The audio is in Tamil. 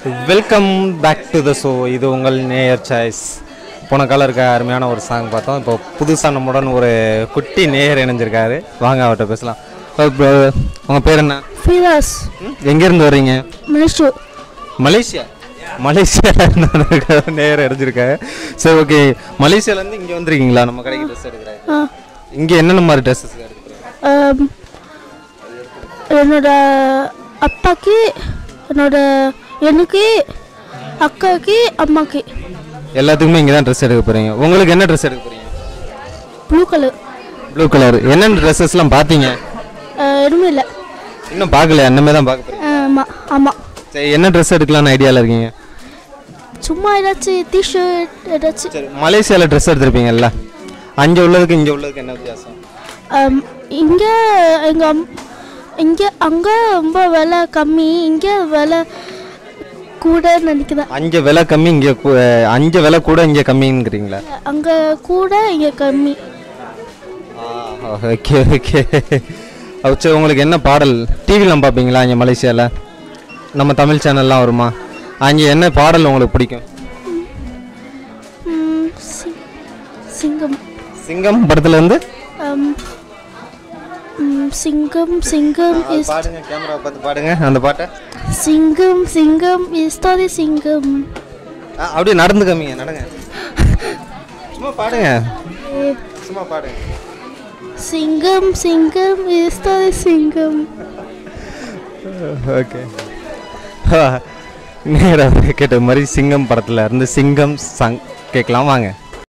Welcome back to the show இது உங்கள் நேயர் சாய்ஸ் போன காலம் இருக்க அருமையான ஒரு சாங் பார்த்தோம் இப்போ புதுசாக நம்முடன் ஒரு குட்டி நேயர் இணைஞ்சிருக்காரு வாங்க அவர்கிட்ட பேசலாம் உங்கள் பேர் என்ன ஃபிராஸ் ம்? எங்கேருந்து வர்றீங்க மலேசியா மலேசியா மலேசியா நேயர் இணைஞ்சிருக்காரு சரி ஓகே மலேசியாலேருந்து இங்கே வந்திருக்கீங்களா நம்ம கடைக்கு ட்ரெஸ் எடுக்கிறாரு ஆ இங்கே என்னென்ன மாதிரி ட்ரெஸ்ஸஸ் எடுக்கிறீங்க ஆம், என்னோட அப்பாக்கு என்னோட எனக்கு அக்காக்கு அம்மாக்கு எல்லாத்துக்குமே இங்கே தான் ட்ரெஸ் எடுக்க போகிறீங்க உங்களுக்கு என்ன ட்ரெஸ் எடுக்க போகிறீங்க ப்ளூ கலர் ப்ளூ கலர் என்னென்ன ட்ரெஸ்ஸஸ்லாம் பார்த்தீங்க எதுவுமே இல்லை இன்னும் பார்க்கல என்னமே தான் பார்க்க போகிறீங்க ஆமாம் ஆமாம் சரி என்ன ட்ரெஸ் எடுக்கலாம்னு ஐடியாவில் இருக்கீங்க சும்மா ஏதாச்சும் டிஷர்ட் ஏதாச்சும் சரி மலேசியாவில் ட்ரெஸ் எடுத்திருப்பீங்கல்ல அங்கே உள்ளதுக்கு இங்கே உள்ளதுக்கு என்ன வித்தியாசம் ஆம், இங்கே எங்கள் அம் இங்கே அங்கே ரொம்ப விலை கம்மி இங்கே விலை கூடன்னு நினைக்கிறேன் அங்கே விலை கம்மி இங்கே அங்கே விலை கூட இங்கே கம்மிங்கிறீங்களா அங்கே கூட இங்கே கம்மி ஓகே ஓகே சரி உங்களுக்கு என்ன பாடல் டிவிலாம் பார்ப்பீங்களா இங்கே மலேசியாவில் நம்ம தமிழ் சேனல்லாம் வருமா அங்கே என்ன பாடல் உங்களுக்கு பிடிக்கும் ம், சி- சிங்கம் சிங்கம் படத்துல இருந்து ஆம், ம், சிங்கம் சிங்கம் இஸ் பாடுங்க கேமரா பார்த்து பாடுங்க அந்த பாட்டை சிங்கம் சிங்கம் இஸ் தாதி சிங்கம் ஆ, அப்படியே நடந்து காமிங்க நடங்க சும்மா பாடுங்க சும்மா பாடுங்க சிங்கம் சிங்கம் இஸ் தாதி சிங்கம் ஓகே நேராக கேட்ட மாதிரி சிங்கம் படத்தில் இருந்து சிங்கம் சங் கேட்கலாம் வாங்க